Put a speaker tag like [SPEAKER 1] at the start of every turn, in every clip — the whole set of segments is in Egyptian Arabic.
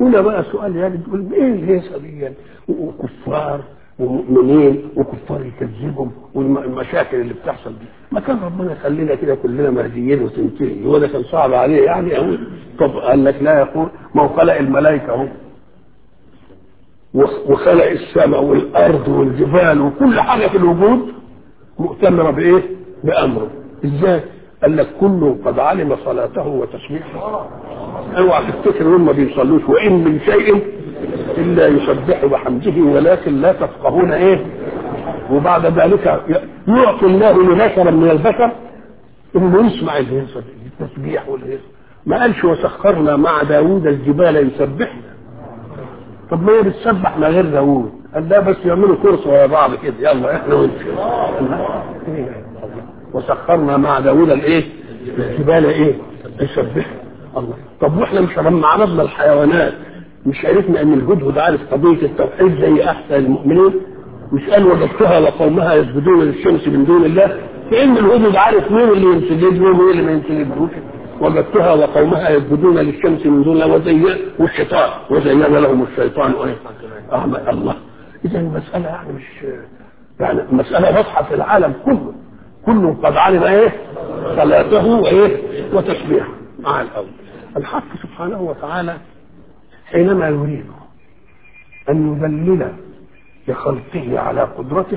[SPEAKER 1] هنا بقى سؤال يعني تقول ايه الهيصه دي وكفار ومؤمنين وكفار يكذبهم والمشاكل اللي بتحصل دي ما كان ربنا يخلينا كده كلنا مهديين وتنتهي هو ده كان صعب عليه يعني أو طب قال لك لا يقول ما هو خلق الملائكه اهو وخلق السماء والارض والجبال وكل حاجه في الوجود مؤتمره بايه؟ بامره ازاي؟ قال لك كله قد علم صلاته وتسبيحه اوعى تفتكر هم ما بيصلوش وان من شيء الا يسبح بحمده ولكن لا تفقهون ايه وبعد ذلك يعطي الله لبشرا من البشر انه يسمع الهيصه دي التسبيح والهيصه ما قالش وسخرنا مع داوود الجبال يسبحنا طب ما هي بتسبح من غير داوود قال لا بس يعملوا كورس ورا بعض كده يلا احنا وانت وسخرنا مع داوود الايه الجبال ايه يسبح الله طب واحنا مش لما عرضنا الحيوانات مش عرفنا ان الهدهد عارف قضيه التوحيد زي احسن المؤمنين مش قال وجدتها وقومها يسجدون للشمس من دون الله فان الهدهد عارف مين اللي ينسجد له ومين اللي ما ينسجدلوش وجدتها وقومها يسجدون للشمس من دون الله وزين والشيطان وزين لهم الشيطان وايه آه الله اذا المساله يعني مش يعني مساله واضحه في العالم كله كله قد علم ايه صلاته وايه وتسبيحه مع الاول الحق سبحانه وتعالى حينما يريد ان يذلل لخلقه على قدرته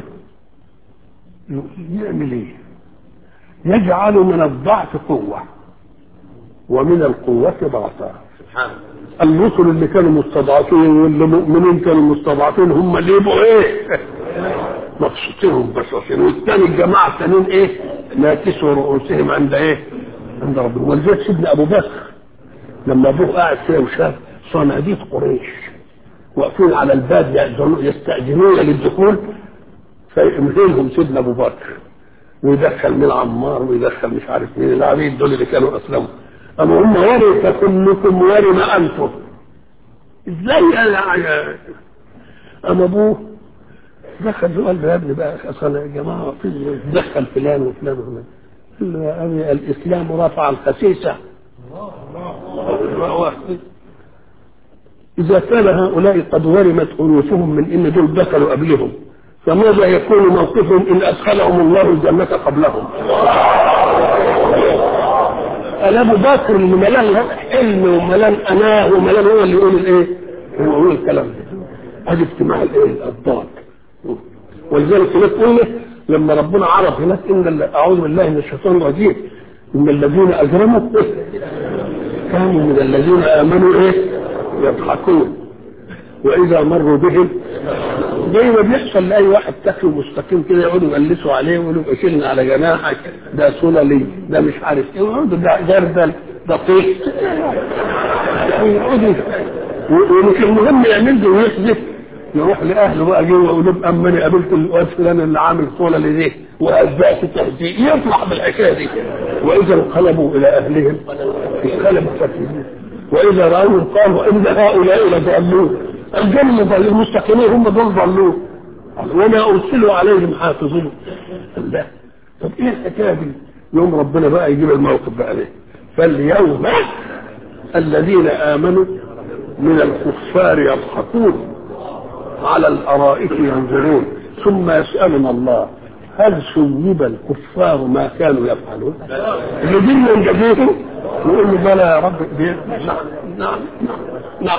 [SPEAKER 1] يعمل ايه يجعل من الضعف قوه ومن القوة ضعفا الرسل اللي كانوا مستضعفين واللي مؤمنين كانوا مستضعفين هم اللي يبقوا ايه مبسوطين بساطين والثاني الجماعة الثانيين ايه ناكسوا رؤوسهم عند ايه عند ربهم ولذلك سيدنا ابو بكر لما ابوه قاعد كده وشاف صناديق قريش واقفين على الباب يستأذنون للدخول فيمهلهم سيدنا ابو بكر ويدخل من عمار ويدخل مش عارف مين العبيد دول اللي كانوا اسلموا أما هم ورث كلكم ورم أنفه ازاي انا اما ابوه دخل قال له يا ابني بقى اصل يا جماعه في دخل فلان وفلان وفلان قال له يا ابي الاسلام رفع الخسيسه اذا كان هؤلاء قد ورمت انوفهم من ان دول دخلوا قبلهم فماذا يكون موقفهم ان ادخلهم الله الجنه قبلهم قال ابو بكر اللي ملان علم وملان اناه وملان هو اللي يقول الايه؟ هو يقول الكلام ده ادي اجتماع الايه؟ الضاد ولذلك هناك قلنا لما ربنا عرف هناك ان اعوذ بالله من الشيطان الرجيم ان الذين اجرموا كانوا من الذين امنوا ايه؟ يضحكون واذا مروا بهم زي ما بيحصل لاي واحد تقي ومستقيم كده يقعدوا يغلسوا عليه ويقولوا اشيلنا على جناحك ده سللي ده مش عارف ايه يقعدوا ده جردل ده طيش يقعدوا ومش المهم يعمل له ويحذف يروح لاهله بقى جوه ويقول لهم اما انا قابلت الواد فلان اللي عامل سللي دي واسبقت تهديد يطلع بالحكايه دي واذا انقلبوا الى اهلهم انقلبوا فكهين واذا راوهم قالوا ان هؤلاء لضالون الجنة ضل المستقيمين هم دول ضلوه وما ارسلوا عليهم حافظين لا طب ايه الحكايه دي يوم ربنا بقى يجيب الموقف بقى ليه فاليوم الذين امنوا من الكفار يضحكون على الارائك ينظرون ثم يسالنا الله هل سيب الكفار ما كانوا يفعلون يدين من جديده يقول له بلى يا رب نعم نعم نعم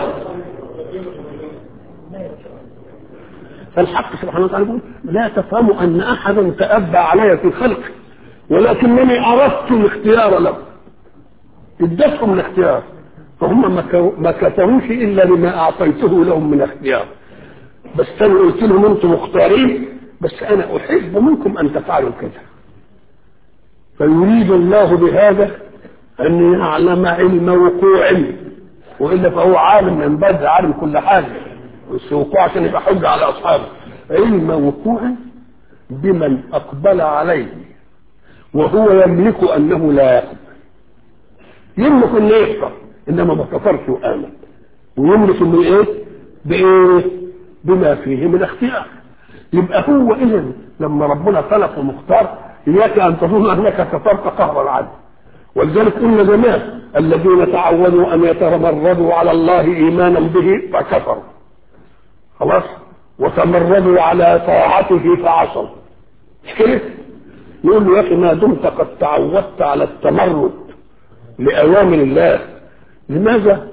[SPEAKER 1] فالحق سبحانه وتعالى يقول لا تفهموا ان احدا تأبى علي في خلقي ولكنني اردت الاختيار له ادتهم الاختيار فهم ما كفروش الا لما اعطيته لهم من اختيار بس انا قلت لهم انتم مختارين بس انا احب منكم ان تفعلوا كذا فيريد الله بهذا ان يعلم علم وقوع والا فهو عالم من بدء عالم كل حاجه بس وقوع عشان يبقى حجه على اصحابه علم وقوع بمن اقبل عليه وهو يملك انه لا يقبل يملك انه يكفر انما ما كفرش وامن ويملك انه ايه بايه بما فيه من اختيار يبقى هو اذا لما ربنا خلق ومختار اياك ان تظن انك كفرت قهر العدل ولذلك قلنا زمان الذين تعودوا ان يتمردوا على الله ايمانا به فكفروا خلاص وتمردوا على طاعته فعصوا مش كده؟ يقول له يا اخي ما دمت قد تعودت على التمرد لاوامر الله لماذا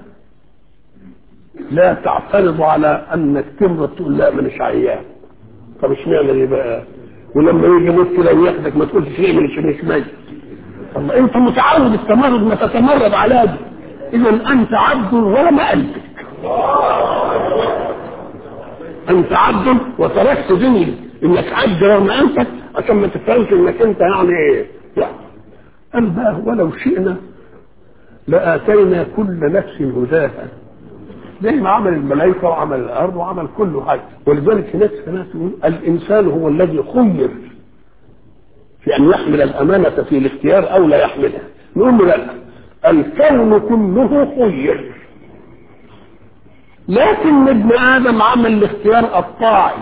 [SPEAKER 1] لا تعترض على انك تمرض تقول لا مانيش عيان طب اشمعنى ليه بقى ولما يجي موت كده وياخدك ما تقولش شيء من مش ميت الله انت متعود التمرد ما تتمرد على ده اذا انت عبد ورم قلبك انت عبد وتركت دنيا انك عبد رغم انفك عشان ما تفهمش انك انت يعني ايه لا قال بقى ولو شئنا لاتينا كل نفس هداها زي ما عمل الملائكه وعمل الارض وعمل كل حاجه ولذلك هناك ناس يقول الانسان هو الذي خير في ان يحمل الامانه في الاختيار او لا يحملها نقول له لا الكون كله خير لكن ابن ادم عمل الاختيار الطاعي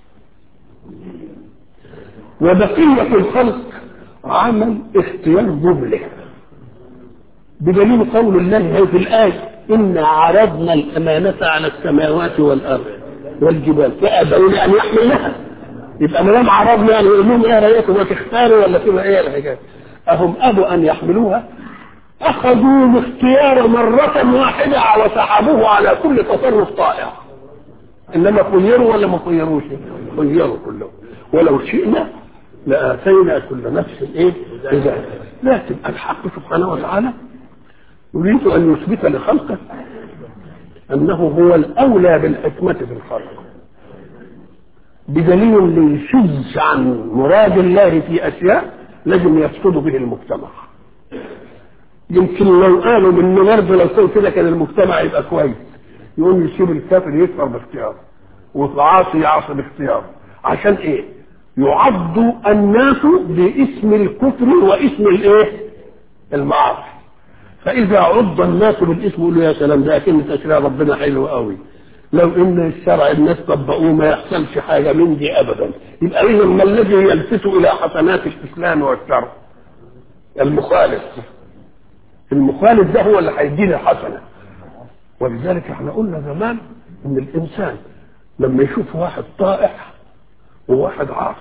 [SPEAKER 1] وبقيه الخلق عمل اختيار مبلغ بدليل قول الله في الايه إنا عرضنا الأمانة على السماوات والأرض والجبال فأبين أن يحملنها يبقى ما دام عرضنا يعني يقول لهم ايه رايكم وتختاروا ولا تبقى ايه الحكايه؟ اهم ابوا ان يحملوها اخذوا الاختيار مرة واحدة وسحبوه على كل تصرف طائع انما خيروا ولا ما خيروش؟ خيروا كلهم ولو شئنا لاتينا كل نفس ايه؟ هدايه لكن الحق سبحانه وتعالى يريد ان يثبت لخلقه انه هو الاولى بالحكمه في الخلق بدليل اللي يشذ عن مراد الله في اشياء لازم يفسد به المجتمع يمكن لو قالوا من برضه لو كان كده كان المجتمع يبقى كويس يقوم يسيب الكافر يكفر باختياره والعاصي يعصي باختياره عشان ايه؟ يعض الناس باسم الكفر واسم الايه؟ المعاصي فاذا عض الناس بالاسم يقولوا يا سلام ده كلمه تشريع ربنا حلو قوي لو ان الشرع الناس طبقوه ما يحصلش حاجه من دي ابدا يبقى اذا ما الذي يلفت الى حسنات الاسلام والشرع المخالف المخالف ده هو اللي هيدينا حسنه ولذلك احنا قلنا زمان ان الانسان لما يشوف واحد طائع وواحد عاصي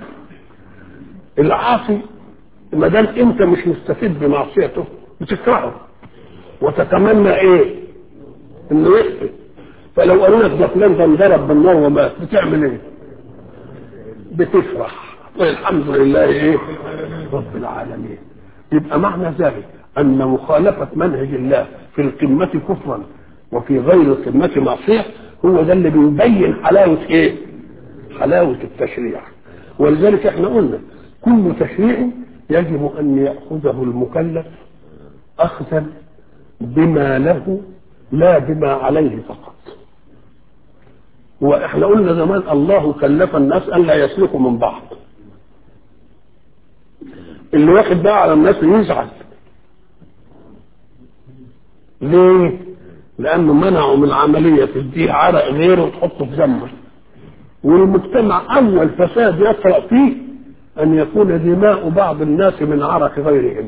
[SPEAKER 1] العاصي ما دام انت مش مستفيد بمعصيته بتكرهه وتتمنى ايه؟ انه يخفي فلو قالوا لك ده فلان ده انضرب بالنار ومات بتعمل ايه؟ بتفرح والحمد لله ايه؟ رب العالمين يبقى معنى ذلك ان مخالفه منهج الله في القمه كفرا وفي غير القمه معصيه هو ده اللي بيبين حلاوه ايه؟ حلاوه التشريع ولذلك احنا قلنا كل تشريع يجب ان ياخذه المكلف اخذا بما له لا بما عليه فقط واحنا قلنا زمان الله كلف الناس ان لا يسلكوا من بعض اللي واخد بقى على الناس يزعل ليه لانه منعوا من عمليه تديه عرق غيره وتحطه في ذنبه والمجتمع اول فساد يقرا فيه ان يكون دماء بعض الناس من عرق غيرهم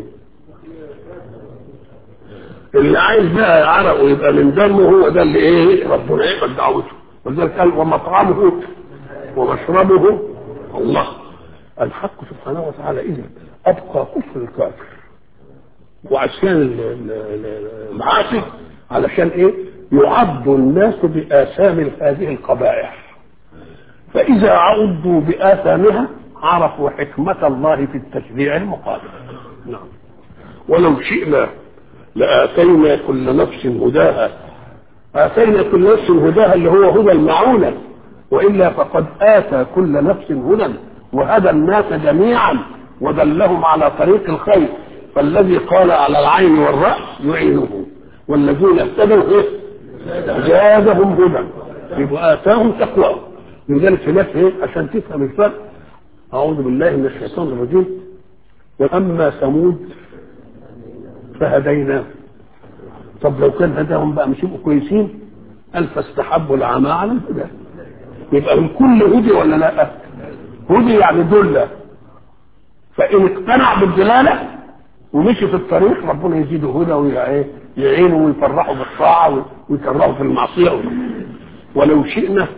[SPEAKER 1] اللي عايز بقى عرقه يبقى من دمه هو ده اللي ايه ربنا يقبل دعوته ولذلك قال ومطعمه ومشربه الله الحق سبحانه وتعالى اذا ابقى كفر الكافر وعصيان المعاصي علشان ايه يعض الناس باثام هذه القبائح فاذا عضوا باثامها عرفوا حكمه الله في التشريع المقابل نعم ولو شئنا لآتينا كل نفس هداها آتينا كل نفس هداها اللي هو هدى المعونة وإلا فقد آتى كل نفس هدى وهدى الناس جميعا ودلهم على طريق الخير فالذي قال على العين والرأس يعينه والذين اهتدوا إيه؟ زادهم هدى يبقى آتاهم تقوى لذلك في نفس إيه؟ عشان تفهم الفرق أعوذ بالله من الشيطان الرجيم وأما ثمود فهديناه طب لو كان هداهم بقى مش يبقوا كويسين قال فاستحبوا العمى على الهدى يبقى الكل هدي ولا لا هدي يعني دلة فإن اقتنع بالدلالة ومشي في الطريق ربنا يزيده هدى ويعينه ويفرحه بالطاعة ويكرهه في المعصية ولو شئنا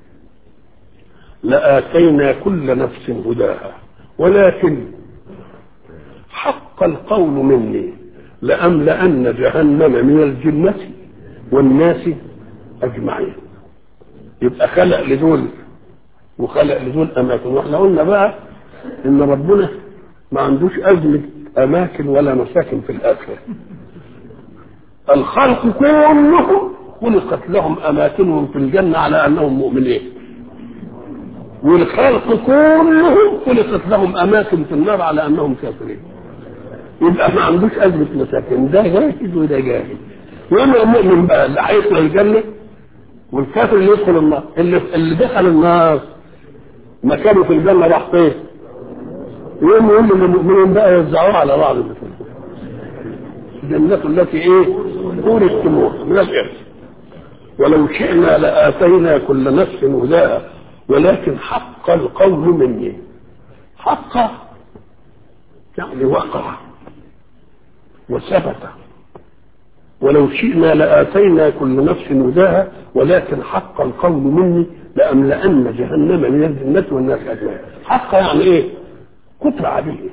[SPEAKER 1] لآتينا كل نفس هداها ولكن حق القول مني لأملأن جهنم من الجنة والناس أجمعين يبقى خلق لدول وخلق لدول أماكن واحنا قلنا بقى إن ربنا ما عندوش أزمة أماكن ولا مساكن في الآخرة الخلق كلهم خلقت لهم أماكنهم في الجنة على أنهم مؤمنين والخلق كلهم خلقت لهم أماكن في النار على أنهم كافرين يبقى ما عندوش أزمة مساكن ده جاهز وده جاهز وإما المؤمن بقى اللي هيدخل الجنة والكافر اللي يدخل النار اللي, اللي دخل النار مكانه في الجنة راح فين؟ يقوم يقول للمؤمنين بقى يوزعوها على بعض الجنات التي ايه؟ اورثتموها من الارث ولو شئنا لاتينا كل نفس هداها ولكن حق القول مني حق يعني وقع وثبت ولو شئنا لآتينا كل نفس هداها ولكن حق القول مني لأملأن جهنم من الجنة والناس أجمعين حق يعني إيه؟ كتر عليه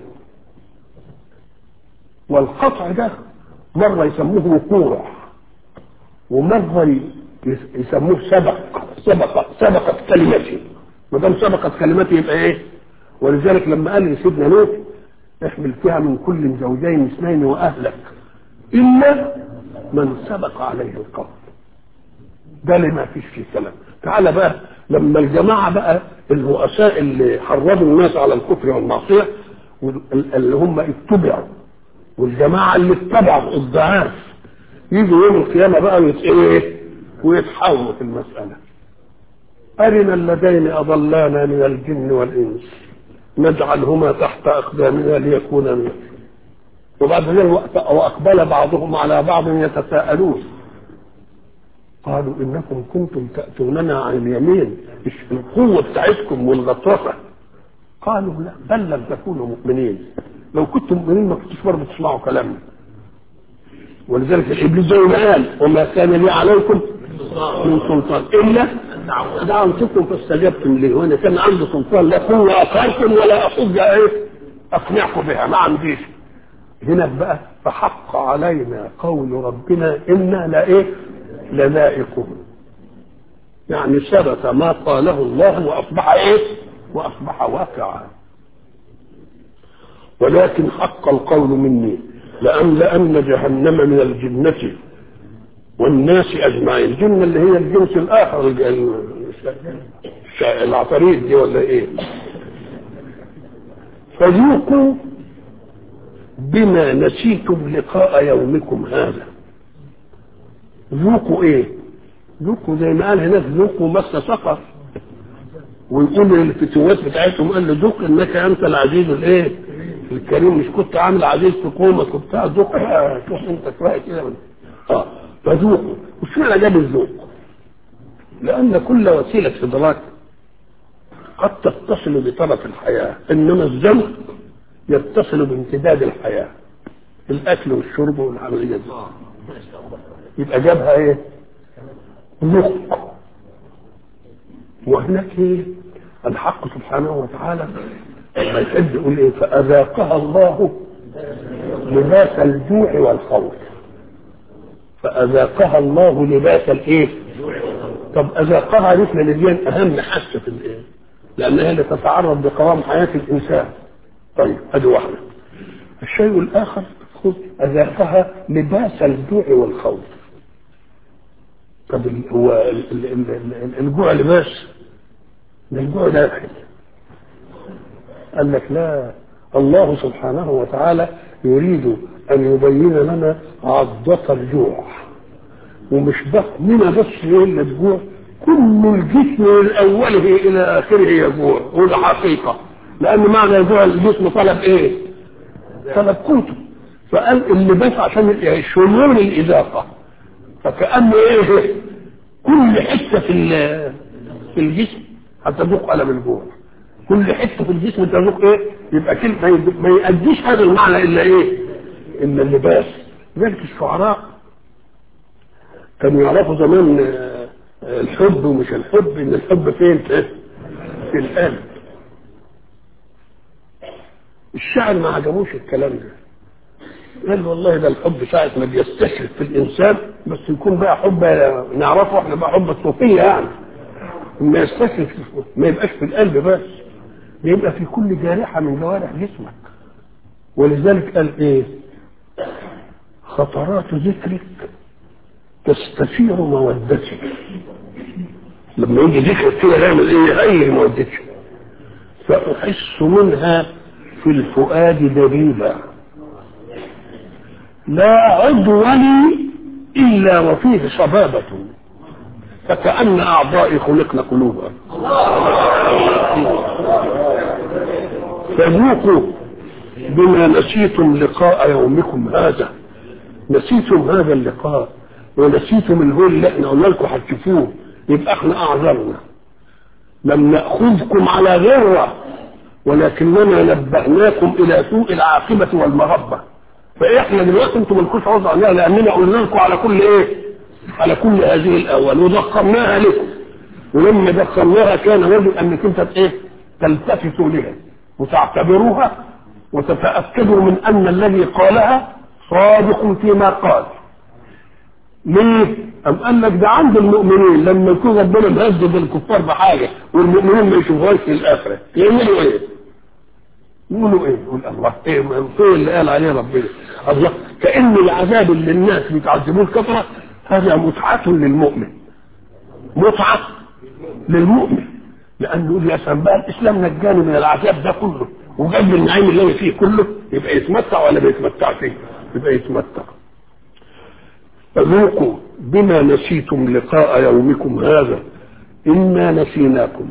[SPEAKER 1] والقطع ده مرة يسموه وقوع ومرة يسموه سبق سبق سبقت كلمتي ما دام سبقت كلمتي يبقى ايه؟ ولذلك لما قال لسيدنا نوح احمل فيها من كل زوجين اثنين واهلك الا من سبق عليه القول ده اللي ما فيش فيه كلام تعالى بقى لما الجماعه بقى الرؤساء اللي حرضوا الناس على الكفر والمعصيه اللي هم اتبعوا والجماعه اللي اتبعوا الضعاف يجوا يوم القيامه بقى ايه ويتحاولوا في المساله أرنا اللذين أضلانا من الجن والإنس نجعلهما تحت أقدامنا ليكونا من وبعد ذلك وأقبل بعضهم على بعض يتساءلون قالوا إنكم كنتم تأتوننا عن اليمين مش القوة بتاعتكم والغطرسة قالوا لا بل لم تكونوا مؤمنين لو كنتم مؤمنين ما كنتوش برضه تسمعوا كلامنا ولذلك الإبليس زي ما قال وما كان لي عليكم من سلطان إلا دعوتكم فاستجبتم لي وأنا كان عندي سلطان لا قوة أقهركم ولا أحج إيه أقنعكم بها ما عنديش هنا بقى فحق علينا قول ربنا إنا لإيه لذائقون يعني ثبت ما قاله الله وأصبح إيه وأصبح واقعا ولكن حق القول مني لأملأن جهنم من الجنة والناس أجمعين الجنة اللي هي الجنس الآخر العفاريت دي ولا إيه فذوقوا بما نسيتم لقاء يومكم هذا ذوقوا ايه ذوقوا زي ما قال هناك ذوقوا مس سقر ويقول الفتوات بتاعتهم قال له ذوق انك انت العزيز الايه الكريم مش كنت عامل عزيز في قومك وبتاع ذوق شوف انت شويه كده اه فذوقوا وشو معنى جاب الذوق لان كل وسيله ادراك قد تتصل بطرف الحياه انما الذوق يتصل بامتداد الحياه الاكل والشرب والعمليه دي يبقى جابها ايه ذوق وهناك ايه الحق سبحانه وتعالى لما يحب يقول ايه فاذاقها الله لباس الجوع والخوف فاذاقها الله لباس الايه طب اذاقها عرفنا ان دي اهم حاسه في الايه لانها اللي تتعرض بقوام حياه الانسان طيب ادي واحده الشيء الاخر خذ اذاقها لباس الجوع والخوف طب هو الجوع لباس ده الجوع داخل قال لك لا الله سبحانه وتعالى يريد ان يبين لنا عضة الجوع ومش بس منها بس يقول الجوع كل الجسم من اوله الى اخره يجوع وده حقيقه لان معنى يجوع الجسم طلب ايه؟ طلب قوته فقال اللباس عشان شمول الاذاقه فكأنه ايه كل حته في في الجسم هتذوق الم الجوع كل حته في الجسم تذوق ايه يبقى كلمه ما يؤديش هذا المعنى الا ايه الا اللباس ذلك الشعراء كانوا يعرفوا زمان آه، الحب ومش الحب ان الحب فين في في القلب الشاعر ما عجبوش الكلام ده قال والله ده الحب ساعة ما بيستشرف في الإنسان بس يكون بقى حب نعرفه احنا بقى حب الصوفية يعني ما يستشرف ما يبقاش في القلب بس يبقى في كل جارحة من جوارح جسمك ولذلك قال ايه خطرات ذكرك تستثير مودتي لما يجي ذكرك كده نعمل ايه هي مودتي فأحس منها في الفؤاد دبيبا لا عضو لي إلا وفيه صبابة فكأن أعضائي خلقن قلوبا فذوقوا بما نسيتم لقاء يومكم هذا نسيتم هذا اللقاء ونسيتم الهول اللي احنا قلنا لكم هتشوفوه يبقى احنا اعذرنا لم ناخذكم على غره ولكننا نبهناكم الى سوء العاقبه والمغبه فاحنا دلوقتي انتم مالكوش عذر عليها لاننا قلنا لكم على كل ايه؟ على كل هذه الاول وضخمناها لكم ولما ضخمناها كان يجب انك انت ايه؟ تلتفتوا لها وتعتبروها وتتاكدوا من ان الذي قالها صادق فيما قال. ليه؟ أم قال لك ده عند المؤمنين لما يكون ربنا مهدد الكفار بحاجه والمؤمنين ما يشوفوهاش في الاخره يعملوا ايه؟ يقولوا ايه؟ يقول الله ايه فين اللي قال عليه ربنا؟ الله كان العذاب اللي الناس بيتعذبوه كثره هذا متعة للمؤمن. متعة للمؤمن لانه يقول يا سلام بقى الاسلام نجاني من العذاب ده كله وجاب لي النعيم اللي انا فيه كله يبقى يتمتع ولا ما يتمتعش؟ يبقى يتمتع. فذوقوا بما نسيتم لقاء يومكم هذا إنا نسيناكم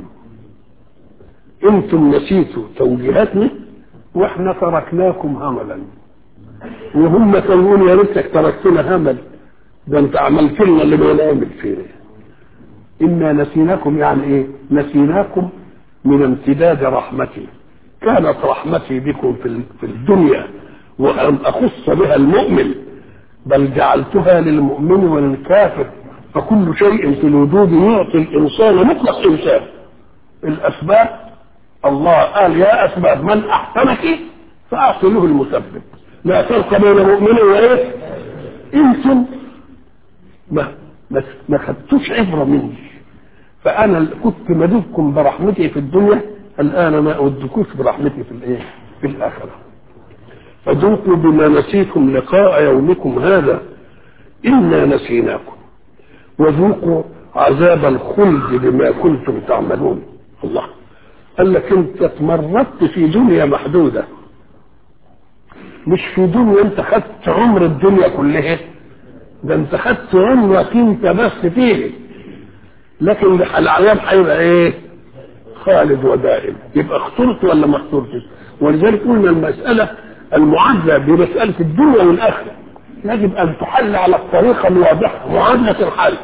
[SPEAKER 1] انتم نسيتوا توجيهاتنا واحنا تركناكم هملا وهم كانوا يا ريتك تركتنا همل ده انت عملت لنا اللي ما نعمل فيه انا نسيناكم يعني ايه نسيناكم من امتداد رحمتي كانت رحمتي بكم في في الدنيا وان اخص بها المؤمن بل جعلتها للمؤمن وللكافر فكل شيء في الوجود يعطي الانسان مطلق انسان الاسباب الله قال يا اسباب من احسنك فاعطي له المسبب لا فرق بين مؤمن وايه انتم ما ما, ما خدتوش عبره مني فانا كنت مددكم برحمتي في الدنيا الان ما اودكوش برحمتي في الايه في الاخره فذوقوا بما نسيتم لقاء يومكم هذا انا نسيناكم وذوقوا عذاب الخلد بما كنتم تعملون الله قال لك انت اتمردت في دنيا محدوده مش في دنيا انت خدت عمر الدنيا كلها ده انت خدت عمرك انت بس فيه لكن العذاب هيبقى ايه خالد ودائم يبقى اخترت ولا ما اخترتش ولذلك قلنا المساله المعادله بمساله الدنيا والاخره يجب ان تحل على الطريقه الواضحه معادله الحل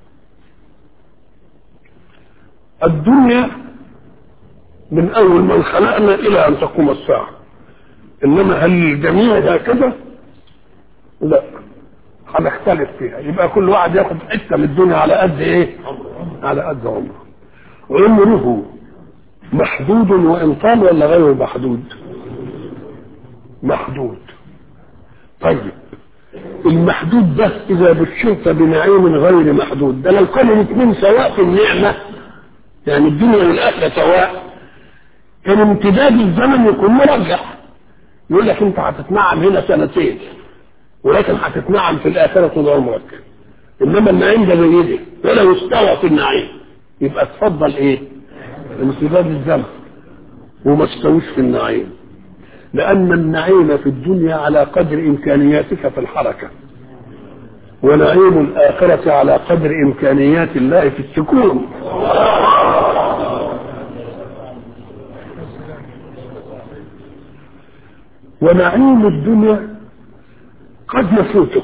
[SPEAKER 1] الدنيا من اول من خلقنا الى ان تقوم الساعه انما هل الجميع هكذا لا هنختلف فيها يبقى كل واحد ياخد حته من الدنيا على قد ايه على قد عمره عمره محدود وان طال ولا غير محدود محدود طيب المحدود ده اذا بشرت بنعيم غير محدود ده لو كانوا الاثنين سواء في النعمه يعني الدنيا والاخره سواء كان امتداد الزمن يكون مرجح يقول لك انت هتتنعم هنا سنتين ولكن هتتنعم في الاخره طول عمرك انما النعيم ده زي دي ولا يستوى في النعيم يبقى تفضل ايه؟ امتداد الزمن وما استويش في النعيم لأن النعيم في الدنيا على قدر إمكانياتك في الحركة ونعيم الآخرة على قدر إمكانيات الله في السكون ونعيم الدنيا قد يفوتك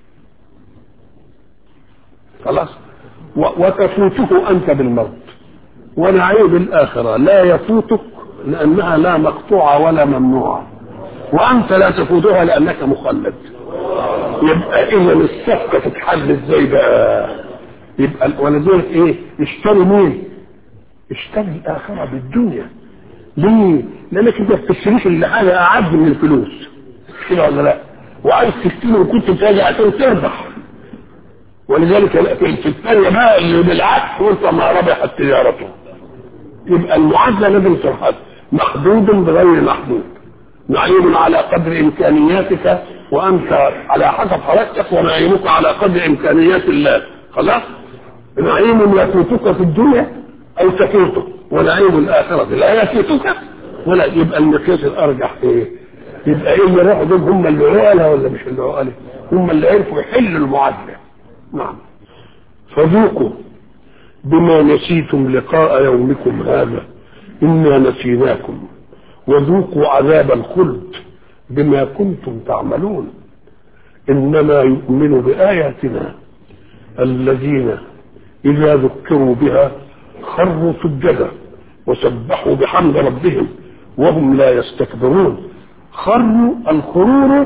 [SPEAKER 1] خلاص وتفوته أنت بالموت ونعيم الآخرة لا يفوتك لأنها لا مقطوعة ولا ممنوعة وانت لا تفوتها لانك مخلد يبقى اذا الصفقه تتحل ازاي بقى يبقى ولذلك ايه اشتري مين اشتري الاخره بالدنيا ليه لانك انت ما بتشتريش الا حاجه اعز من الفلوس كده ولا لا وعايز تشتري وكنت تراجع عشان تربح ولذلك في الثانيه بقى اللي بالعكس وانت ما ربحت تجارته يبقى المعادله لازم ترحل محدود بغير محدود نعيم على قدر امكانياتك وانت على حسب حركتك ونعيمك على قدر امكانيات الله خلاص نعيم يفوتك في الدنيا او تفوتك ونعيم الاخره لا يفوتك ولا يبقى المقياس الارجح ايه؟ يبقى ايه اللي راحوا دول هم اللي عقلها ولا مش اللي عقلها؟ هم اللي عرفوا يحلوا المعادله نعم فذوقوا بما نسيتم لقاء يومكم هذا انا نسيناكم وذوقوا عذاب الخلد بما كنتم تعملون انما يؤمن باياتنا الذين اذا ذكروا بها خروا سجدا وسبحوا بحمد ربهم وهم لا يستكبرون خروا الخرور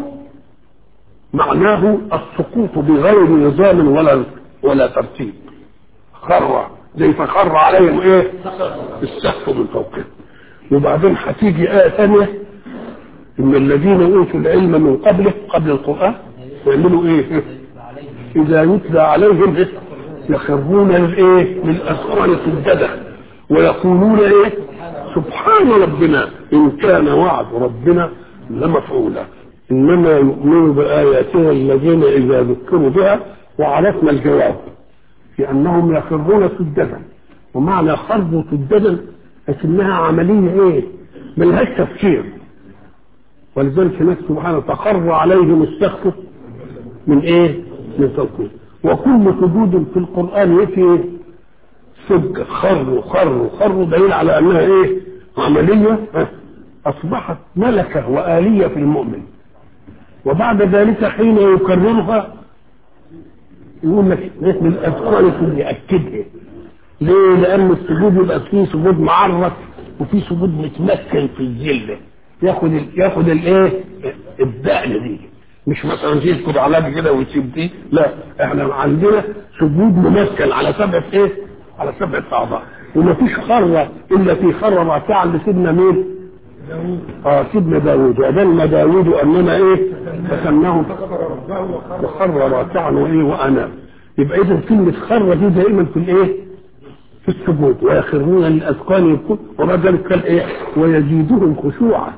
[SPEAKER 1] معناه السقوط بغير نظام ولا ولا ترتيب خر زي فخر عليهم ايه السقف من فوقهم وبعدين هتيجي آية ثانية إن الذين أوتوا العلم من قبله قبل القرآن يعملوا إيه؟ إذا يتلى عليهم إيه؟ يخرون للإيه؟ للأذقان سجدا ويقولون إيه؟ سبحان ربنا إن كان وعد ربنا لمفعولا إنما يؤمن بآياتنا الذين إذا ذكروا بها وعرفنا الجواب لأنهم يخرون سجدا ومعنى خرجوا سجدا لكنها عملية ايه ملهاش تفكير ولذلك هناك سبحانه تقر عليهم السقف من ايه من فوقهم وكل سجود في القرآن يفي ايه سج خر خر خر دليل على انها ايه عملية اصبحت ملكة وآلية في المؤمن وبعد ذلك حين يكررها يقول لك من الاذكار يأكدها ليه؟ لأن السجود يبقى فيه سجود معرف وفيه سجود متمكن في الذلة ياخد ال... ياخد الايه؟ الدقن دي مش مثلا يسجد على كده ويسيب دي لا احنا عندنا سجود ممثل على سبعة ايه؟ على سبعة أعضاء ومفيش خرة إلا في خرة رافعة لسيدنا مين؟ اه سيدنا داوود وأذن داوود أننا ايه؟ فسماه وخر راكعا وايه وأنا يبقى إذا كلمة خر دي دائما في الايه؟ في السجود ويخرون للاذقان يبكون وبعد ذلك قال ايه ويزيدهم خشوعا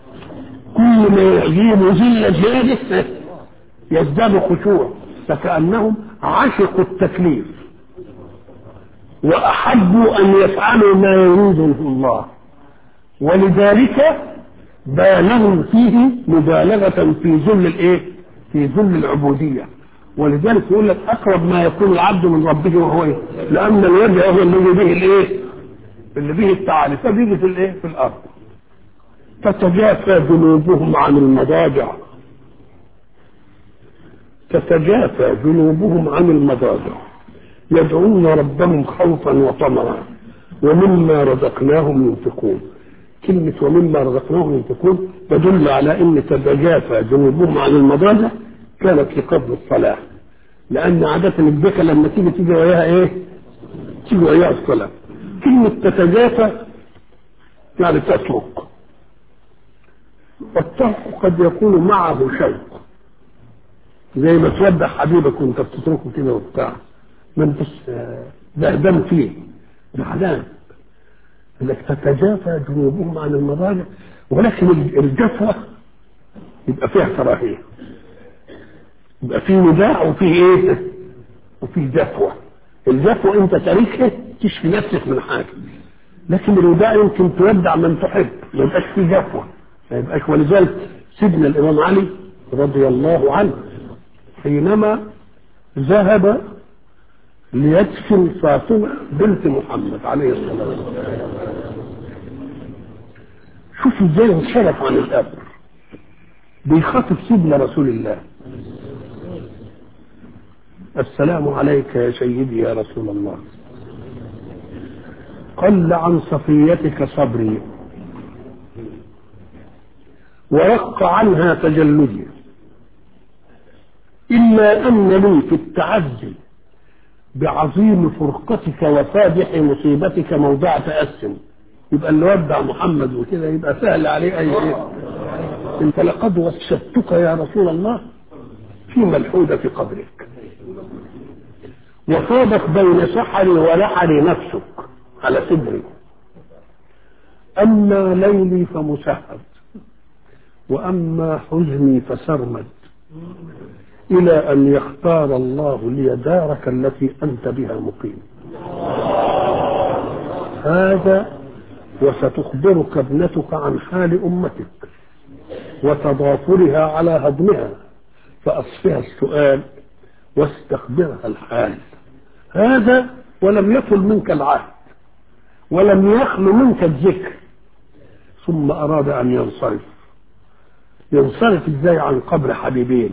[SPEAKER 1] كل ما يزيد ذله زياده يزداد خشوع فكانهم عشقوا التكليف واحبوا ان يفعلوا ما يريده الله ولذلك بالغوا فيه مبالغه في ذل الايه في ذل العبوديه ولذلك يقول لك اقرب ما يكون العبد من ربه وهو ايه؟ لان الوجه هو الذي به الايه؟ اللي به التعالي فبيجي في الايه؟ في الارض. تتجافى جنوبهم عن المضاجع. تتجافى جنوبهم عن المضاجع. يدعون ربهم خوفا وطمعا ومما رزقناهم ينفقون. كلمة ومما رزقناهم ينفقون تدل على ان تتجافى جنوبهم عن المضاجع كانت لقبل الصلاة لأن عادة البكا لما تيجي تيجي وياها إيه؟ تيجي وياها الصلاة كلمة تتجافى يعني تترك والترك قد يكون معه شوق زي ما تودع حبيبك وانت بتتركه كده وبتاع ما انتش بهدان فيه بعدان انك تتجافى جنوبهم عن المضاجع ولكن الجفوه يبقى فيها كراهيه يبقى في نداء وفي ايه وفي جفوة الجفوة انت تاريخه تشفي نفسك من حاجة لكن النداء يمكن تودع من تحب ما يبقاش في جفوة ما يبقاش ولذلك سيدنا الامام علي رضي الله عنه حينما ذهب ليدفن فاطمة بنت محمد عليه الصلاة والسلام شوف ازاي انشرف عن الأب بيخاطب سيدنا رسول الله السلام عليك يا سيدي يا رسول الله قل عن صفيتك صبري ورق عنها تجلدي إلا أن لي في التعزي بعظيم فرقتك وفادح مصيبتك موضع تأسم يبقى اللي ودع محمد وكده يبقى سهل عليه أي شيء انت لقد وسدتك يا رسول الله في ملحودة قبرك وفاضت بين سحري ولحري نفسك على صدري أما ليلي فمسهد وأما حزني فسرمد إلى أن يختار الله لي دارك التي أنت بها مقيم هذا وستخبرك ابنتك عن حال أمتك وتضافرها على هضمها فأصفها السؤال واستخبرها الحال هذا ولم يطل منك العهد ولم يخل منك الذكر ثم أراد أن ينصرف ينصرف ازاي عن قبر حبيبين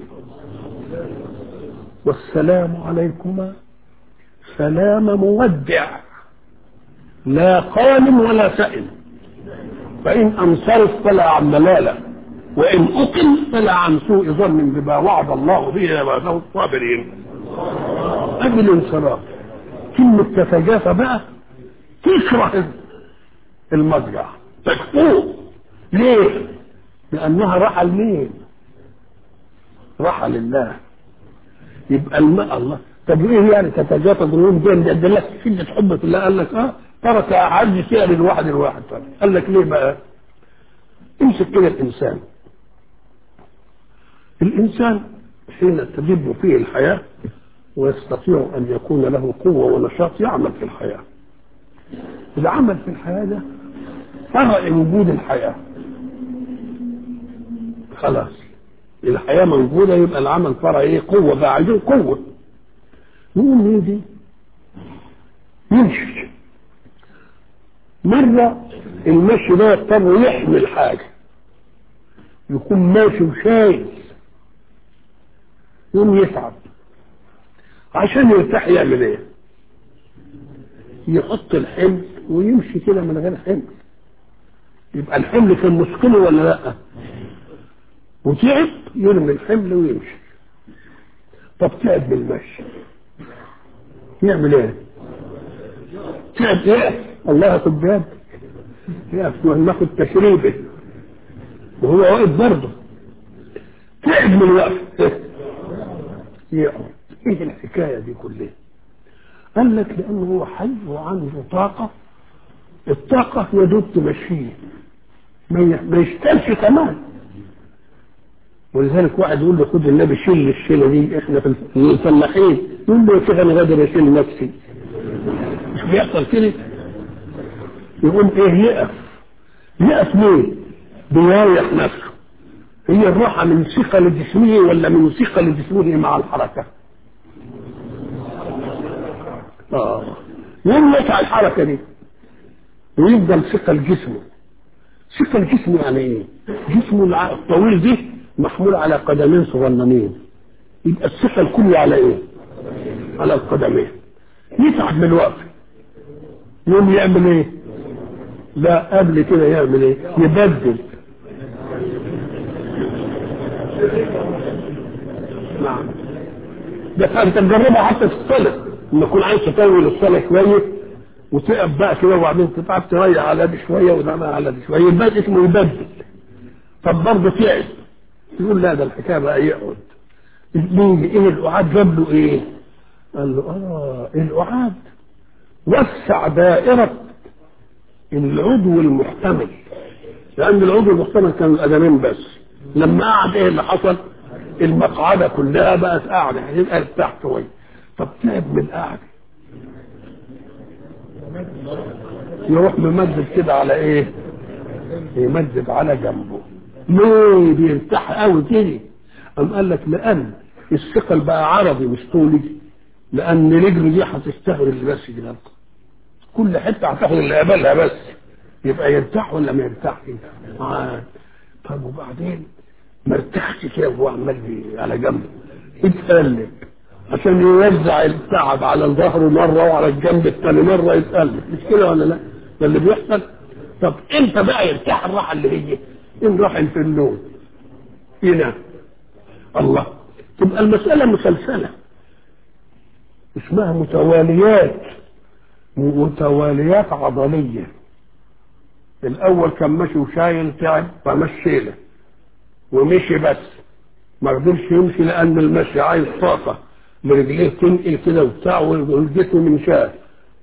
[SPEAKER 1] والسلام عليكما سلام مودع لا قال ولا سئل فإن أنصرف فلا عن ملالة وإن أقل فلا عن سوء ظن بما وعد الله به عباده الصابرين قبل الانصراف كلمة تتجافى بقى تكره المضجع تكفوه ليه؟ لأنها راحة لمين؟ راحة لله يبقى الماء الله طب ايه يعني تتجافى ذنوب دي ده لك شدة حب في الله قال لك اه ترك أعز شيء للواحد الواحد قال لك ليه بقى؟ امسك كده الإنسان الإنسان حين تدب فيه الحياة ويستطيع أن يكون له قوة ونشاط يعمل في الحياة العمل في الحياة ده فرع وجود الحياة خلاص الحياة موجودة يبقى العمل فرع ايه قوة بقى عايزين قوة يقوم يجي يمشي مرة المشي ده يضطر يحمل حاجة يكون ماشي وشايل يوم يتعب عشان يرتاح يعمل ايه يحط الحمل ويمشي كده من غير حمل يبقى الحمل كان مثقله ولا لا وتعب يرمي الحمل ويمشي طب تعب بالمشي يعمل ايه تعب يقف الله ياخد بيد يقف ناخد تشريبه وهو واقف برضه تعب من الوقف يقعد ايه الحكايه دي كلها قال لك لانه هو حي وعنده طاقه الطاقه يا دوب تمشيه ما يشتغلش كمان ولذلك واحد يقول له خد النبي شيل الشيله دي احنا في الفلاحين يقول له يا شيخ انا قادر اشيل نفسي مش بيحصل كده يقوم ايه يقف يقف ليه؟ بيريح نفسه هي الراحة من ثقل جسمه ولا من ثقل جسمه مع الحركة؟ آه يوم يسعى الحركة دي ويفضل ثقل جسمه ثقل جسمه يعني ايه؟ جسمه الطويل ده محمول على قدمين صغننين يبقى الثقل كله على ايه؟ على القدمين يتعب من الوقت يوم يعمل ايه؟ لا قبل كده يعمل ايه؟ يبدل نعم بس انت تجربها حتى في الصلاه لما تكون عايز تطول الصلاه شويه وتقف بقى كده وبعدين تتعب تريح على دي شويه وتعمل على دي شويه يبقى اسمه يبدل طب برضه تعب يقول لا ده الحكايه بقى يقعد ليه ايه القعاد جاب له ايه؟ قال له اه القعاد وسع دائره العضو المحتمل لان العضو المحتمل كان القدمين بس لما قعد ايه اللي حصل؟ المقعده كلها بقت قاعده هتبقى ارتاح شويه طب تعب من القعده يروح ممدد كده على ايه؟ يمدد على جنبه ليه بيرتاح قوي كده؟ قام قال لك لان الثقل بقى عرضي مش طولي لان رجله دي هتستغرق بس كده كل حته هتاخد اللي قبلها بس يبقى يرتاح ولا ما يرتاحش؟ آه. طب وبعدين ما ارتاحش كده وهو عمال على جنبه يتقلب عشان يوزع التعب على الظهر مره وعلى الجنب الثاني مره يتقلب مش كده ولا لا؟ ده اللي بيحصل طب امتى بقى يرتاح الراحه اللي هي إن راح في النوم ينام الله تبقى المسألة مسلسلة اسمها متواليات متواليات عضلية الأول كان ماشي وشايل تعب فمشيله ومشي بس ما قدرش يمشي لأن المشي عايز طاقة برجليه تنقل كده وبتاع والجسم من شاء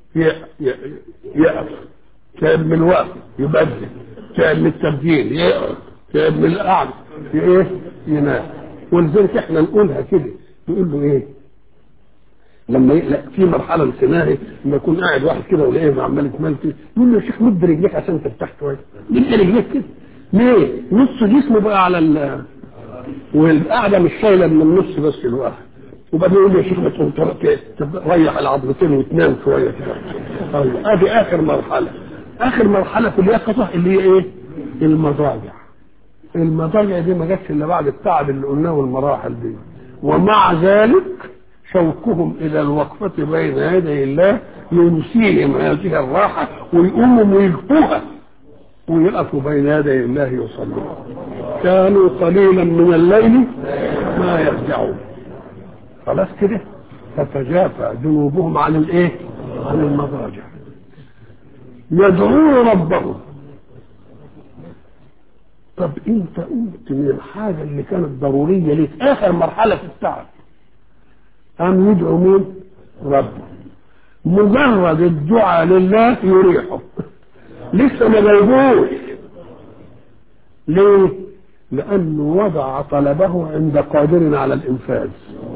[SPEAKER 1] يقف تعب من الوقت يبدل تعب من التبديل يقف تعب من القعد ايه ينام ولذلك احنا نقولها كده نقول له ايه لما لا في مرحله الخناقه لما يكون قاعد واحد كده ولاقيه عمال يتمل كده يقول له يا شيخ مد رجليك عشان ترتاح شويه مد رجليك كده ليه؟ نص جسمه بقى على ال والقعده مش شايله من النص بس الواحد وبعدين يقول لي يا شيخ ما تقوم تريح العضلتين وتنام شويه كده طيب ادي اخر مرحله اخر مرحله في اليقظه اللي هي ايه؟ المضاجع المضاجع دي ما جاتش الا بعد التعب اللي قلناه والمراحل دي ومع ذلك شوقهم الى الوقفه بين يدي الله ينسيهم هذه الراحه ويقوموا ويلقوها ويقفوا بين يدي الله يصلون كانوا قليلا من الليل ما يرجعون خلاص كده تتجافى جنوبهم عن الايه عن المضاجع يدعون ربهم طب انت قلت من الحاجه اللي كانت ضروريه ليك اخر مرحله في التعب قام يدعو مين ربه مجرد الدعاء لله يريحه لسه ما جايبوش ليه لانه وضع طلبه عند قادر على الانفاذ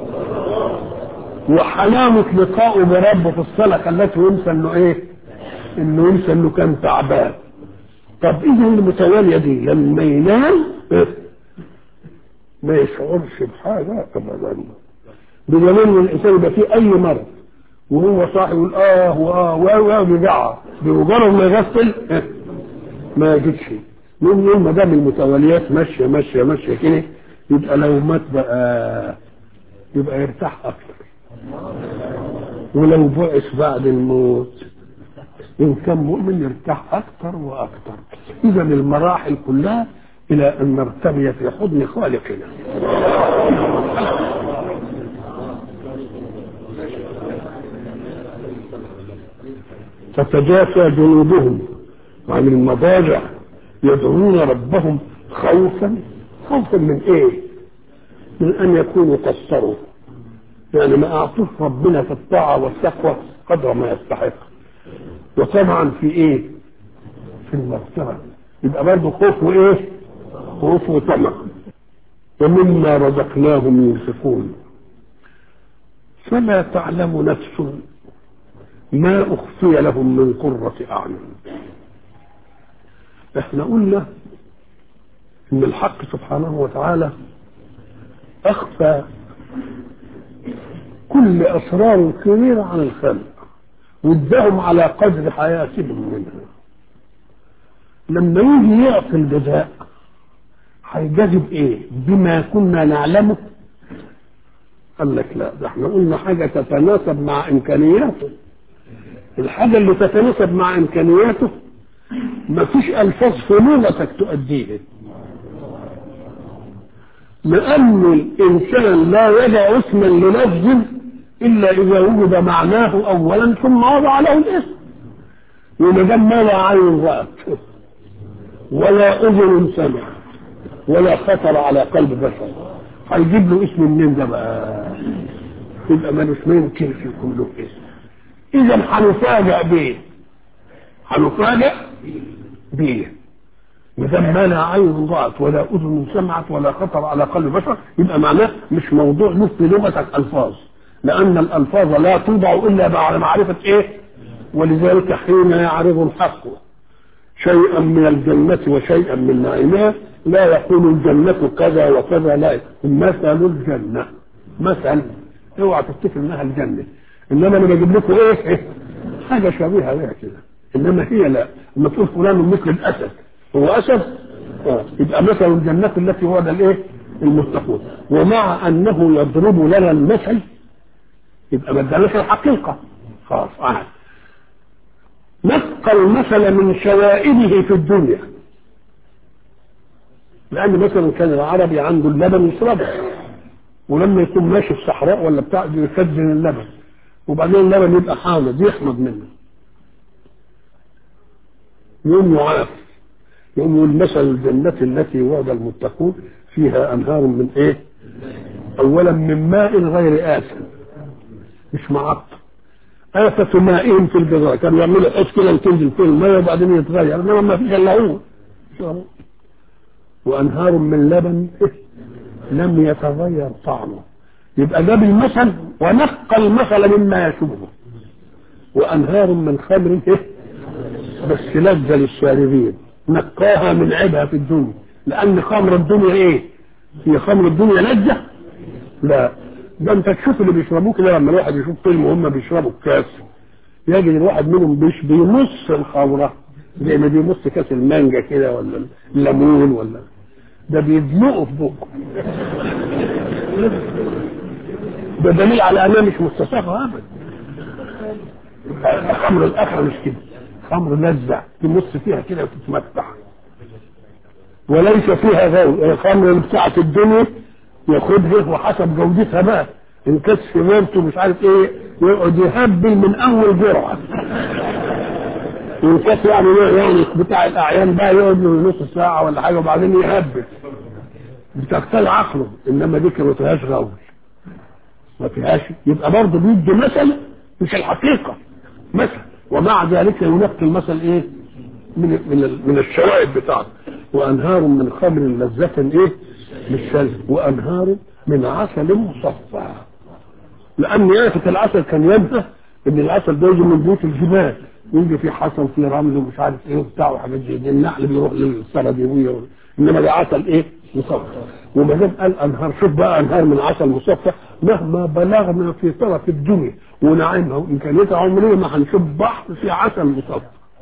[SPEAKER 1] وحلاوة لقائه بربه في الصلاة خلته ينسى انه ايه؟ انه ينسى انه كان تعبان. طب اذا المتوالية دي لما ينام إيه؟ ما يشعرش بحاجة ابدا. بدليل ان الانسان يبقى فيه اي مرض وهو صاحي يقول اه واه واه واه بيجعر بمجرد ما يغسل إيه؟ ما يجدش من يوم ما دام المتواليات ماشيه ماشيه ماشيه كده يبقى لو مات بقى يبقى يرتاح اكثر ولو بعث بعد الموت ان كان مؤمن يرتاح اكثر واكثر اذا المراحل كلها الى ان نرتمي في حضن خالقنا تتجافى جنوبهم عن المضاجع يدعون ربهم خوفا خوفا من ايه من ان يكونوا قصروا يعني ما اعطوش ربنا في الطاعه والتقوى قدر ما يستحق وطبعا في ايه في المغفره يبقى برضه خوف وايه خوف وطمع ومما رزقناهم ينفقون فلا تعلم نفس ما اخفي لهم من قره اعين احنا قلنا ان الحق سبحانه وتعالى اخفى كل اسرار كبيره عن الخلق واداهم على قدر حياتهم منها لما يجي يعطي الجزاء هيجازب ايه بما كنا نعلمه قال لك لا ده احنا قلنا حاجه تتناسب مع امكانياته الحاجه اللي تتناسب مع امكانياته ما فيش الفاظ في لغتك تؤديه لأن الإنسان لا يضع اسما للفظ إلا إذا وجد معناه أولا ثم وضع له الاسم وما دام ما لا عين رأت ولا أذن سمعت ولا خطر على قلب بشر هيجيب له اسم منين ده بقى يبقى مالوش ما يمكنش يكون له اسم إذا هنفاجأ بيه هنفاجأ بيه ما دام ما لا عين رأت ولا أذن سمعت ولا خطر على قلب بشر يبقى معناه مش موضوع له في لغتك ألفاظ لأن الألفاظ لا توضع إلا بعد معرفة إيه ولذلك حين يعرض الحق شيئا من الجنة وشيئا من نعيمها لا يقول الجنة كذا وكذا لا مثل الجنة مثل اوعى تفتكر انها الجنة انما انا بجيب لكم ايه, إيه؟ حاجة شبيهة بها كده انما هي لا لما تقول فلان مثل الاسد هو اسد آه. يبقى مثل الجنة التي هو الايه المتقون ومع انه يضرب لنا المثل يبقى ما ادالناش الحقيقة خلاص عاد نبقى المثل من شوائبه في الدنيا لان مثلا كان العربي عنده اللبن يشربه ولما يكون ماشي في صحراء ولا بتاع يخزن اللبن وبعدين اللبن يبقى حامض يحمض منه يوم يعاف يوم يقول مثل الجنة التي وعد المتقون فيها أنهار من إيه؟ أولا من ماء غير آسن مش معطر آفة مائهم في البذرة كانوا يعملوا حس كده وتنزل فيه المية وبعدين يتغير إنما ما فيش إلا هو وأنهار من لبن لم يتغير طعمه يبقى جاب المثل ونقى المثل مما يشبهه وأنهار من خمر بس لذة للشاربين نقاها من عيبها في الدنيا لأن خمر الدنيا إيه؟ هي خمر الدنيا لذة؟ لا ده انت تشوف اللي بيشربوه كده لما الواحد يشوف فيلم وهم بيشربوا الكاس يجد الواحد منهم بيش بيمص الخمره زي ما بيمص كاس المانجا كده ولا الليمون ولا ده بيدلقه في بقه ده دليل على انها مش مستصاغه ابدا خمر الاخره مش كده خمر لذة تمص فيها كده وتتمتع وليس فيها غير الخمر بتاعت الدنيا ياخدها وحسب جودتها بقى ان كانت سمرته مش عارف ايه ويقعد يهبل من اول جرعه ان كانت يعني يعني بتاع الاعيان بقى يقعد له نص ساعه ولا حاجه وبعدين يهبل بتقتل عقله انما دي ما فيهاش غول ما فيهاش يبقى برضه بيدي مثل مش الحقيقه مثل ومع ذلك ينقي المثل ايه من من من الشوائب بتاعته وانهار من خمر لذة ايه للشرب وانهار من عسل مصفى لان يافة العسل كان ينفع ان العسل ده يجي من بيوت الجبال يجي في حصل في رمل ومش عارف ايه وبتاع وحاجات زي دي النحل بيروح للسرديويه انما ده عسل ايه مصفى وما دام قال انهار شوف بقى انهار من عسل مصفى مهما بلغنا في طرف الدنيا ونعيمها وامكانياتها عمرنا ما هنشوف بحر في عسل مصفى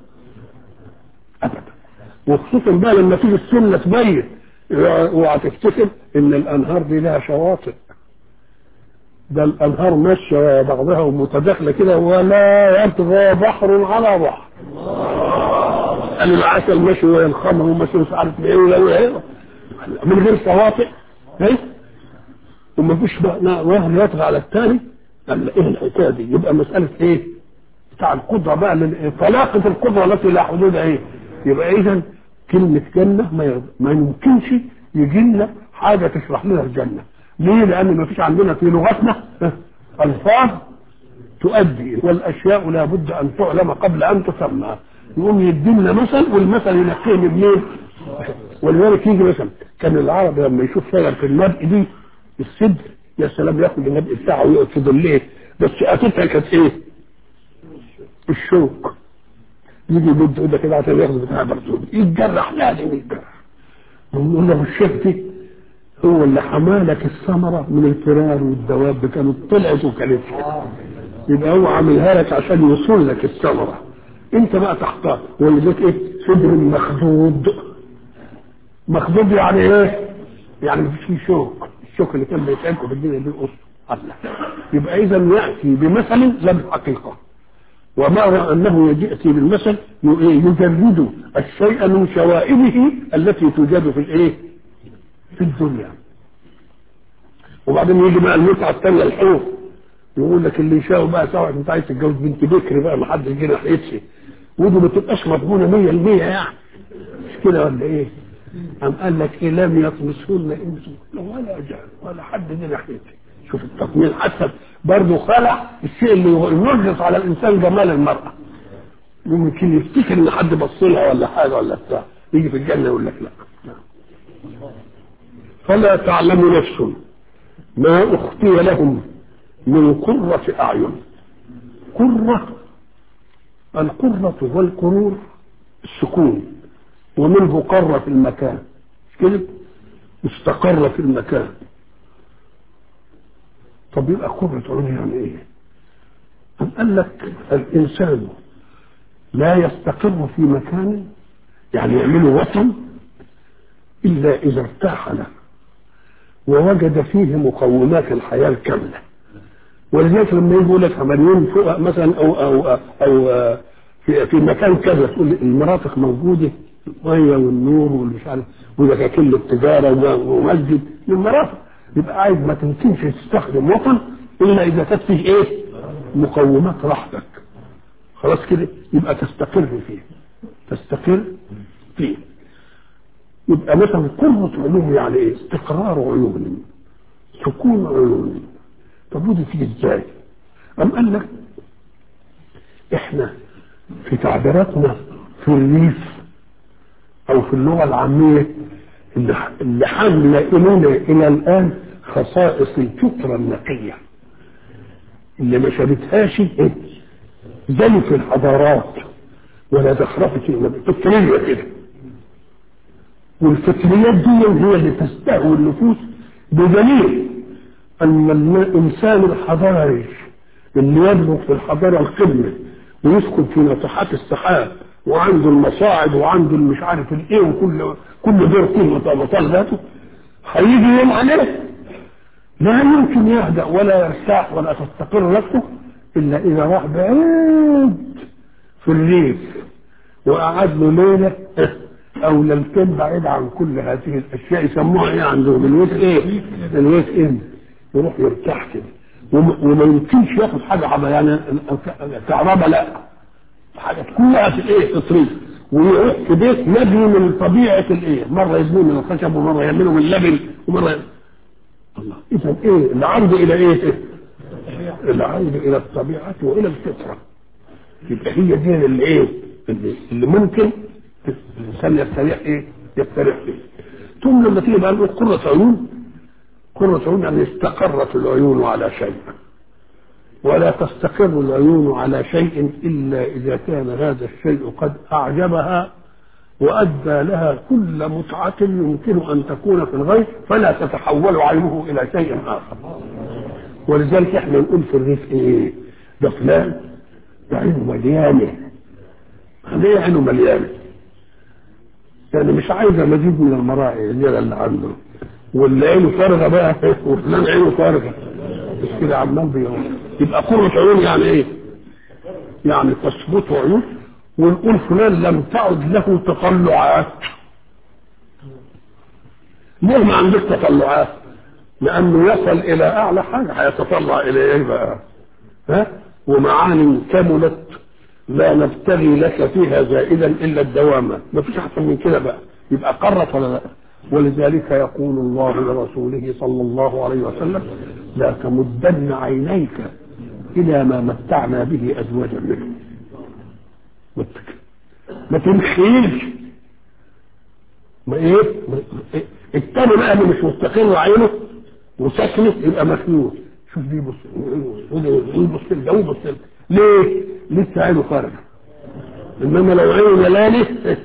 [SPEAKER 1] ابدا وخصوصا بقى لما تيجي السنه تبين اوعى تفتكر ان الانهار دي لها شواطئ ده الانهار ماشيه بعضها ومتداخله كده ولا يطغى بحر على بحر قال العسل ماشي ويا الخمر وماشي مش عارف ايه ولا ايه من غير شواطئ ايه وما فيش بقى واحد يطغى على الثاني قال ايه الحكايه دي يبقى مساله ايه بتاع القدره بقى طلاقه القدره التي لا حدود ايه يبقى اذا كلمة جنة ما, يرضى. ما يمكنش يجي لنا حاجة تشرح لنا الجنة ليه؟ لأن ما فيش عندنا في لغتنا ألفاظ تؤدي والأشياء لا بد أن تعلم قبل أن تسمى يقوم يدينا مثل والمثل ينقيه منين؟ ولذلك يجي مثلا كان العرب لما يشوف شجر في النبق دي السدر يا سلام ياخد النبق بتاعه ويقعد في ظليه بس أتتها كانت إيه؟ الشوك يجي يمد ايده كده عشان ياخد بتاع برسول يتجرح لازم يتجرح نقول له الشيخ دي هو اللي حمالك الثمرة من الفئران والدواب كانت طلعت وكانت يبقى هو عاملها لك عشان يوصل لك الثمرة انت بقى تحتار ولذلك ايه صدر مخدود مخدود يعني ايه يعني مفيش فيه شوك الشوك اللي كان بيتعبكم في الدنيا دي قصه الله يبقى اذا ياتي بمثل لا بالحقيقه ومعنى انه ياتي بالمثل يجرد الشيء من شوائبه التي توجد في الايه؟ في الدنيا. وبعدين يجي بقى المتعه الثانيه الحور يقول لك اللي يشاء بقى سواء انت عايز تتجوز بنت بكر بقى ما حد يجي ناحيتش ودي ما تبقاش مضمونه 100% يعني مش كده ولا ايه؟ قام قال لك ايه لم يطمسهن انس ولا جان ولا حد جه ناحيتي شوف التطمين حتى برضه خلع الشيء اللي ينغص على الانسان جمال المراه يمكن يفتكر ان حد بص لها ولا حاجه ولا بتاع يجي في الجنه يقول لك لا فلا تعلم نفس ما اخفي لهم من قرة اعين قرة القرة والقرور السكون ومنه قر في المكان كده استقر في المكان طب يبقى قرة عين يعني ايه؟ أم قال لك الإنسان لا يستقر في مكان يعني يعمله وطن إلا إذا ارتاح له ووجد فيه مقومات الحياة الكاملة ولذلك لما يجي يقول لك مليون فوق مثلا أو أو أو في في مكان كذا تقول المرافق موجودة الميه والنور والمش عارف ودكاكين للتجاره ومسجد للمرافق يبقى عايز ما تمكنش تستخدم وطن الا اذا كانت فيه ايه؟ مقومات راحتك خلاص كده يبقى تستقر فيه تستقر فيه يبقى مثلا قرة علوم يعني ايه؟ استقرار علوم سكون علوم طب ودي تيجي ازاي؟ أم قال لك احنا في تعبيراتنا في الريف او في اللغه العاميه اللي حامله الينا الى الان خصائص الفطره النقيه اللي ما شابتهاش زي في الحضارات ولا زخرفه الفطريه كده والفطريات دي هي اللي تستهوي النفوس بدليل ان الانسان الحضاري اللي يبلغ في الحضاره القمه ويسكن في ناطحات السحاب وعنده المصاعد وعنده مش عارف الايه وكل كل دور كل مطال ذاته هيجي يوم عليه لا يمكن يهدأ ولا يرتاح ولا تستقر نفسه الا اذا راح بعيد في الريف وقعد له ليله او ليلتين بعيد عن كل هذه الاشياء يسموها ايه عندهم الويك ايه الويك اند يروح يرتاح كده وما يمكنش ياخد حاجه عبا يعني كهرباء لا حاجه كلها في الايه فطريه ويروح في بيت مبني من طبيعه الايه مره يبنيه من الخشب ومره يعمله من اللبن ومره الله اذا ايه العرض الى ايه؟ العرض الى الطبيعه والى الفطره يبقى هي دي اللي ايه؟ اللي, اللي ممكن الانسان يستريح ايه؟ يستريح فيه ثم لما تيجي بقى نقول قرة عيون قرة عيون يعني استقرت العيون على شيء ولا تستقر العيون على شيء إلا إذا كان هذا الشيء قد أعجبها وأدى لها كل متعة يمكن أن تكون في الغيب فلا تتحول عينه إلى شيء آخر ولذلك احنا نقول في الريف ايه ده فلان ده عينه مليانة ليه عينه مليانة يعني مش عايزة مزيد من المراعي اللي عنده واللي عينه فارغه بقى وفلان عينه فارغه مش كده عمال بيقول يبقى قرة عيون يعني ايه؟ يعني تثبت عيون ونقول فلان لم تعد له تطلعات ليه ما عندك تطلعات؟ لأنه يصل إلى أعلى حاجة هيتطلع إلى إيه بقى؟ ها؟ ومعان كملت لا نبتغي لك فيها زائدا إلا الدوام ما فيش أحسن من كده بقى يبقى قرت ولا لا؟ ولذلك يقول الله لرسوله صلى الله عليه وسلم لا تمدن عينيك الى ما متعنا به ازواجا منهم ما تنخيش ما ايه التاني بقى اللي مش مستقر عينه وسكنت يبقى مخنوق شوف دي بص يبص ده ويبص ليه؟ لسه عينه خارجه انما لو عينه ملانه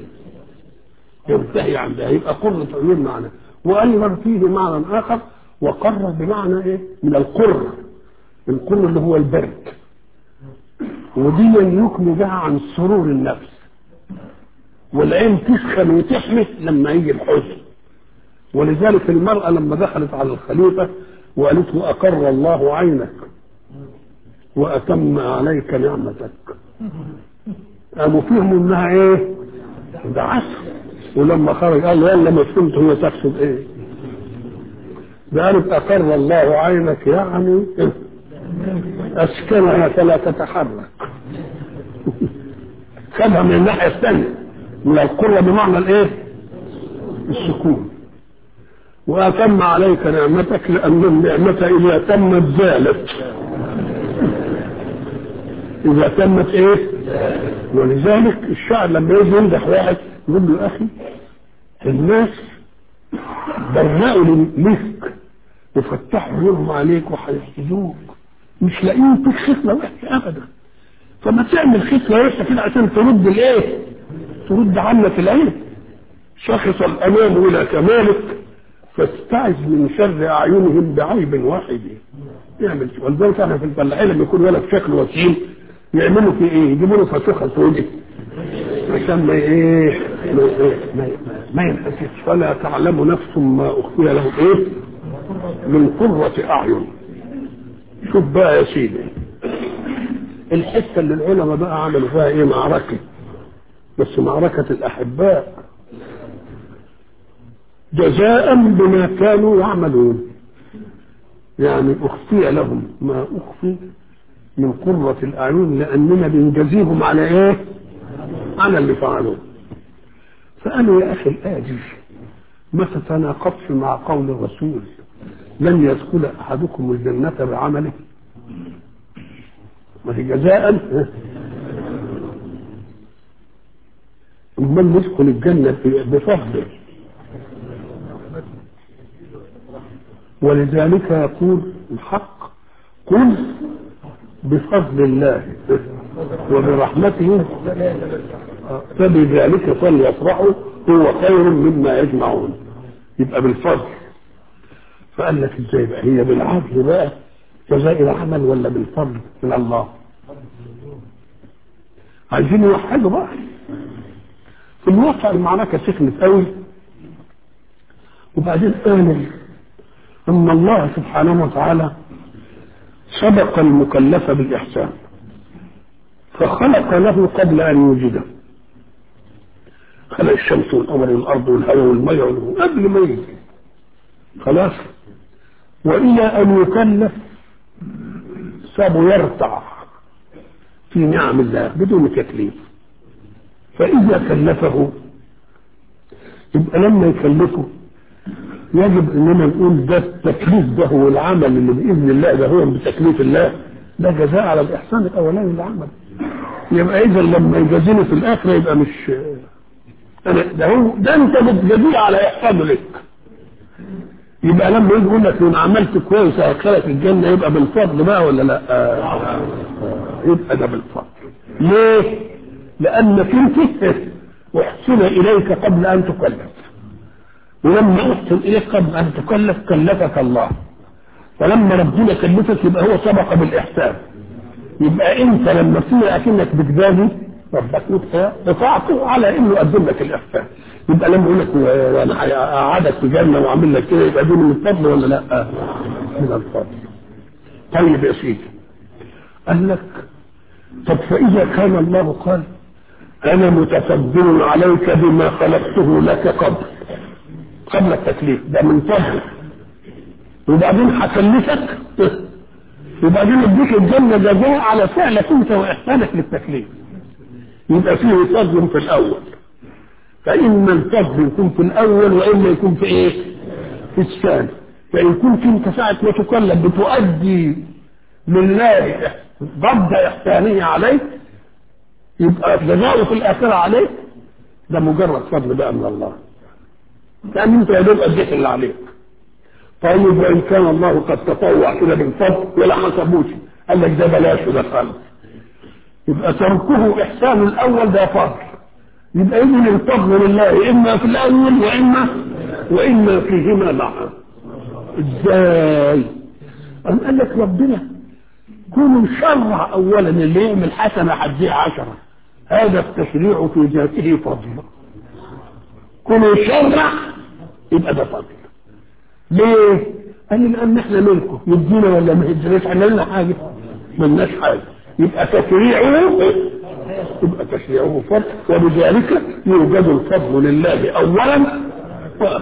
[SPEAKER 1] ينتهي عندها يبقى قرة عيون معنى وأيضا فيه معنى آخر وقر بمعنى إيه؟ من القر القر اللي هو البرد ودي يكني بها عن سرور النفس والعين تسخن وتحمس لما يجي الحزن ولذلك المرأة لما دخلت على الخليفة وقالت له أقر الله عينك وأتم عليك نعمتك قاموا فهموا إنها إيه؟ ده عسل ولما خرج قال له يلا ما فهمت هو تقصد ايه قالت اقر الله عينك يعني اسكنها فلا تتحرك خدها من الناحيه الثانيه من القرة بمعنى الايه السكون واتم عليك نعمتك لان النعمه اذا تمت زالت اذا تمت ايه ولذلك الشاعر لما يجي يمدح واحد يقول له يا اخي الناس برقوا لك وفتحوا عيونهم عليك وهيحسدوك مش لاقيين فيك خصله وحشه ابدا فما تعمل خصله وحشه كده عشان ترد الايه؟ ترد عنك العين شخص الامام الى كمالك فاستعذ من شر اعينهم بعيب واحد يعمل ولذلك احنا في الفلاحين لما يكون ولد شكله وسيم يعملوا في ايه؟ يجيبوا له فتوخه سوداء عشان ما ايه ما, ما, ما ينحسش ولا تعلم نفس ما اخفي له ايه من قرة اعين شوف بقى يا سيدي الحته اللي العلماء بقى عملوا فيها ايه معركه بس معركه الاحباء جزاء بما كانوا يعملون يعني أخفي لهم ما أخفي من قرة الأعين لأننا بنجزيهم على إيه؟ على اللي فعلوه فقالوا يا أخي الآية دي ما تتناقضش مع قول الرسول لن يدخل أحدكم الجنة بعمله ما هي جزاء امال ندخل الجنة بفضله ولذلك يقول الحق قل بفضل الله وبرحمته فبذلك فليفرحوا هو خير مما يجمعون يبقى بالفضل فقال لك ازاي بقى هي بالعدل بقى جزاء العمل ولا بالفضل من الله عايزين يوحدوا بقى في الواقع المعركة سخنت قوي وبعدين قال ان الله سبحانه وتعالى سبق المكلف بالاحسان فخلق له قبل ان يوجده خلق الشمس والقمر والارض والهواء والماء قبل ما يجي خلاص والى ان يكلف سابه يرتع في نعم الله بدون تكليف فاذا كلفه يبقى لما يكلفه يجب اننا نقول ده التكليف ده هو العمل اللي باذن الله ده هو بتكليف الله ده جزاء على الاحسان الاولاني اللي عمل يبقى اذا لما يجازيني في الاخره يبقى مش أنا ده هو ده انت بتجازيه على احسانه لك يبقى لما يجي يقول لك ان عملت كويس هدخلك الجنه يبقى بالفضل بقى ولا لا؟ آه. يبقى ده بالفضل ليه؟ لانك انت احسن اليك قبل ان تكلف ولما احسن اليك قبل ان تكلف كلفك الله فلما ربنا كلفك يبقى هو سبق بالاحسان يبقى انت لما تصير اكنك بتجازي ربك بطاعته على انه قدم لك الاحسان يبقى لما يقول لك وانا اقعدك في جنه واعمل لك كده يبقى دي من الفضل ولا لا؟ من الفضل. طيب يا سيدي قال لك طب فاذا كان الله قال انا متفضل عليك بما خلقته لك قبل قبل التكليف ده من فضل وبعدين هكلفك وبعدين اديك الجنه جزاء على فعلك انت واحسانك للتكليف يبقى فيه فضل في الاول فإما الفضل يكون في الأول وإما يكون في إيه؟ في الثاني فإن كنت أنت ساعة ما تكلم بتؤدي لله ضد إحسانه عليك يبقى جزاؤه في الآخرة عليك ده مجرد فضل بقى من الله كأن أنت يا دوب أديت اللي عليك طيب وإن كان الله قد تطوع كده بالفضل ولا حسبوش قال لك ده بلاش ده خلف يبقى تركه إحسان الأول ده فضل يبقى إذن الفضل لله إما في الأول وإما وإما فيهما معا إزاي؟ أم قال لك ربنا كونوا شرع أولا اللي يعمل حسنة حديه عشرة هذا التشريع في ذاته فضل كونوا شرع يبقى ده فضل ليه؟ قال لي لأن احنا منكم يدينا ولا ما يديناش احنا لنا حاجة ملناش حاجة يبقى تشريعه يبقى تشريعه فضل وبذلك يوجد الفضل لله اولا واخرا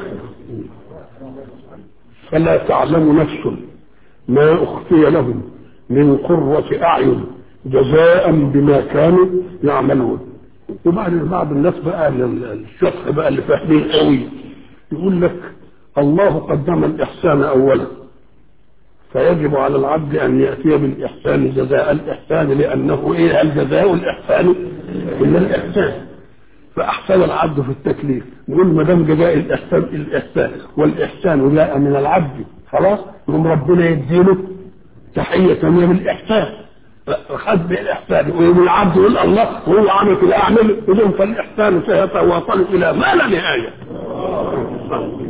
[SPEAKER 1] فلا تعلم نفس ما اخفي لهم من قرة اعين جزاء بما كانوا يعملون وبعد بعض الناس بقى الشخص بقى اللي فاهمين قوي يقول لك الله قدم الاحسان اولا فيجب على العبد ان ياتي بالاحسان جزاء الاحسان لانه ايه الجزاء الاحسان الا الاحسان فاحسن العبد في التكليف نقول ما دام جزاء الاحسان الاحسان والاحسان جاء من العبد خلاص يقوم ربنا يديله تحيه ثانيه بالاحسان خد بالاحسان ويقوم العبد يقول الله وهو عمل كده اعمل اذن فالاحسان سيتواصل الى ما لا نهايه